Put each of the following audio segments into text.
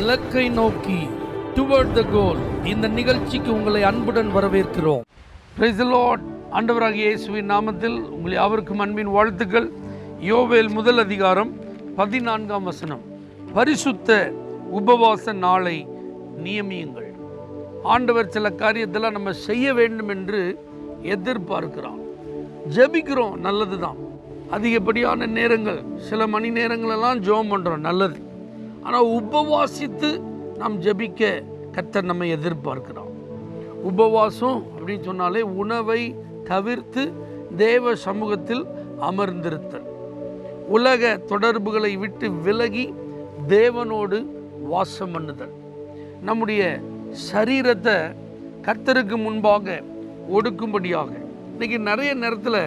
இலக்கை நோக்கி டுவர்ட் த கோல் இந்த நிகழ்ச்சிக்கு உங்களை அன்புடன் வரவேற்கிறோம் பிரைஸ் லார்ட் ஆண்டவராகிய இயேசுவின் நாமத்தில் உங்கள் யாவருக்கும் அன்பின் வாழ்த்துக்கள் யோவேல் முதல் அதிகாரம் பதினான்காம் வசனம் பரிசுத்த உபவாச நாளை நியமியுங்கள் ஆண்டவர் சில காரியத்தெல்லாம் நம்ம செய்ய வேண்டும் என்று எதிர்பார்க்கிறான் ஜெபிக்கிறோம் நல்லது தான் அதிகப்படியான நேரங்கள் சில மணி நேரங்களெல்லாம் ஜெபம் பண்ணுறோம் நல்லது ஆனால் உபவாசித்து நாம் ஜெபிக்க கர்த்தர் நம்மை எதிர்பார்க்கிறான் உபவாசம் அப்படின்னு சொன்னாலே உணவை தவிர்த்து தேவ சமூகத்தில் அமர்ந்திருத்தல் உலக தொடர்புகளை விட்டு விலகி தேவனோடு வாசம் பண்ணுதல் நம்முடைய சரீரத்தை கர்த்தருக்கு முன்பாக ஒடுக்கும்படியாக இன்னைக்கு நிறைய நேரத்தில்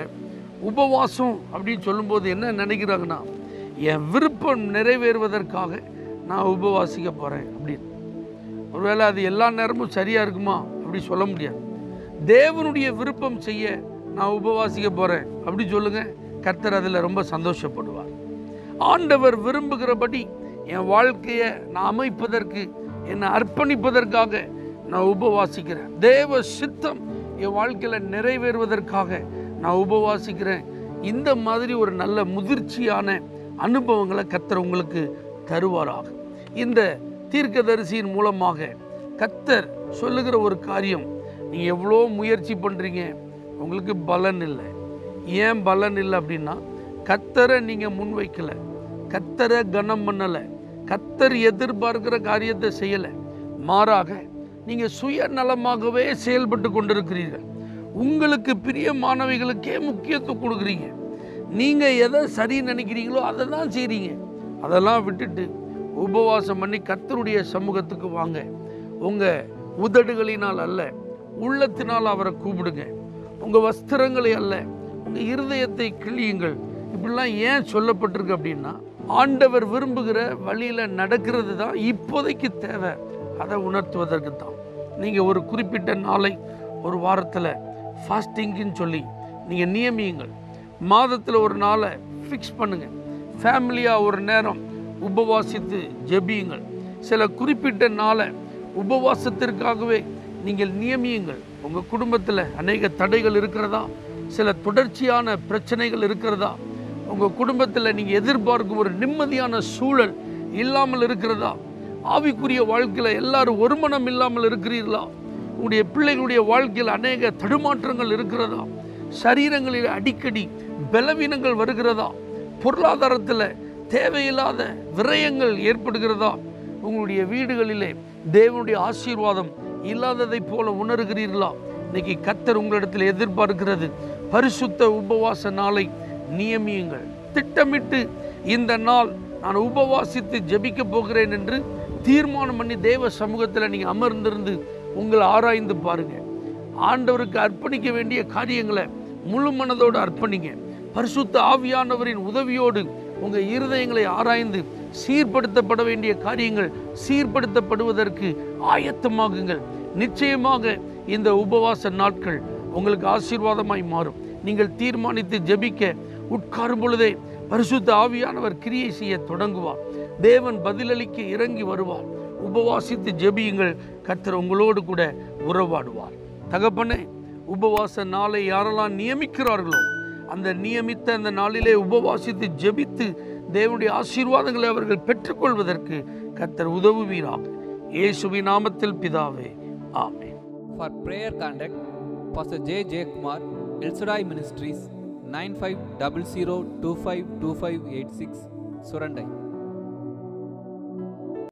உபவாசம் அப்படின்னு சொல்லும்போது என்ன நினைக்கிறாங்கன்னா என் விருப்பம் நிறைவேறுவதற்காக நான் உபவாசிக்க போகிறேன் அப்படின்னு ஒருவேளை அது எல்லா நேரமும் சரியாக இருக்குமா அப்படி சொல்ல முடியாது தேவனுடைய விருப்பம் செய்ய நான் உபவாசிக்க போகிறேன் அப்படி சொல்லுங்கள் கர்த்தர் அதில் ரொம்ப சந்தோஷப்படுவார் ஆண்டவர் விரும்புகிறபடி என் வாழ்க்கையை நான் அமைப்பதற்கு என்னை அர்ப்பணிப்பதற்காக நான் உபவாசிக்கிறேன் தேவ சித்தம் என் வாழ்க்கையில் நிறைவேறுவதற்காக நான் உபவாசிக்கிறேன் இந்த மாதிரி ஒரு நல்ல முதிர்ச்சியான அனுபவங்களை கர்த்தர் உங்களுக்கு தருவாராக இந்த தீர்க்கதரிசியின் மூலமாக கர்த்தர் சொல்லுகிற ஒரு காரியம் நீங்கள் எவ்வளோ முயற்சி பண்ணுறீங்க உங்களுக்கு பலன் இல்லை ஏன் பலன் இல்லை அப்படின்னா கத்தரை நீங்கள் முன்வைக்கலை கத்தரை கனம் பண்ணலை கத்தர் எதிர்பார்க்கிற காரியத்தை செய்யலை மாறாக நீங்கள் சுயநலமாகவே செயல்பட்டு கொண்டிருக்கிறீர்கள் உங்களுக்கு பிரியமானவைகளுக்கே முக்கியத்துவம் கொடுக்குறீங்க நீங்கள் எதை சரி நினைக்கிறீங்களோ அதை தான் செய்கிறீங்க அதெல்லாம் விட்டுட்டு உபவாசம் பண்ணி கர்த்தருடைய சமூகத்துக்கு வாங்க உங்கள் உதடுகளினால் அல்ல உள்ளத்தினால் அவரை கூப்பிடுங்க உங்கள் வஸ்திரங்களை அல்ல உங்கள் இருதயத்தை கிழியுங்கள் இப்படிலாம் ஏன் சொல்லப்பட்டிருக்கு அப்படின்னா ஆண்டவர் விரும்புகிற வழியில் நடக்கிறது தான் இப்போதைக்கு தேவை அதை உணர்த்துவதற்கு தான் நீங்கள் ஒரு குறிப்பிட்ட நாளை ஒரு வாரத்தில் ஃபாஸ்டிங்குன்னு சொல்லி நீங்கள் நியமியுங்கள் மாதத்தில் ஒரு நாளை ஃபிக்ஸ் பண்ணுங்கள் ஃபேமிலியாக ஒரு நேரம் உபவாசித்து ஜெபியுங்கள் சில குறிப்பிட்ட நாளை உபவாசத்திற்காகவே நீங்கள் நியமியுங்கள் உங்கள் குடும்பத்தில் அநேக தடைகள் இருக்கிறதா சில தொடர்ச்சியான பிரச்சனைகள் இருக்கிறதா உங்கள் குடும்பத்தில் நீங்கள் எதிர்பார்க்கும் ஒரு நிம்மதியான சூழல் இல்லாமல் இருக்கிறதா ஆவிக்குரிய வாழ்க்கையில் எல்லாரும் ஒருமனம் இல்லாமல் இருக்கிறீர்களா உங்களுடைய பிள்ளைகளுடைய வாழ்க்கையில் அநேக தடுமாற்றங்கள் இருக்கிறதா சரீரங்களில் அடிக்கடி பலவீனங்கள் வருகிறதா பொருளாதாரத்தில் தேவையில்லாத விரயங்கள் ஏற்படுகிறதா உங்களுடைய வீடுகளிலே தேவனுடைய ஆசீர்வாதம் இல்லாததைப் போல உணர்கிறீர்களா இன்னைக்கு கத்தர் உங்களிடத்தில் எதிர்பார்க்கிறது பரிசுத்த உபவாச நாளை நியமியுங்கள் திட்டமிட்டு இந்த நாள் நான் உபவாசித்து ஜெபிக்க போகிறேன் என்று தீர்மானம் பண்ணி தேவ சமூகத்தில் நீங்கள் அமர்ந்திருந்து உங்களை ஆராய்ந்து பாருங்க ஆண்டவருக்கு அர்ப்பணிக்க வேண்டிய காரியங்களை முழு மனதோடு அர்ப்பணிங்க பரிசுத்த ஆவியானவரின் உதவியோடு உங்கள் இருதயங்களை ஆராய்ந்து சீர்படுத்தப்பட வேண்டிய காரியங்கள் சீர்படுத்தப்படுவதற்கு ஆயத்தமாகுங்கள் நிச்சயமாக இந்த உபவாச நாட்கள் உங்களுக்கு ஆசீர்வாதமாய் மாறும் நீங்கள் தீர்மானித்து ஜெபிக்க உட்காரும் பொழுதே பரிசுத்த ஆவியானவர் கிரியை செய்ய தொடங்குவார் தேவன் பதிலளிக்க இறங்கி வருவார் உபவாசித்து ஜெபியுங்கள் கர்த்தர் உங்களோடு கூட உறவாடுவார் தகப்பனே உபவாச நாளை யாரெல்லாம் நியமிக்கிறார்களோ அந்த நியமித்த அந்த நாளிலே உபவாசித்து ஜெபித்து தேவனுடைய ஆசீர்வாதங்களை அவர்கள் பெற்றுக்கொள்வதற்கு கர்த்தர் உதவுவீராக இயேசுவின் நாமத்தில் பிதாவே ஆமென் For prayer contact, Pastor J. J. Kumar, El Shaddai Ministries, 9500252586, Surandai.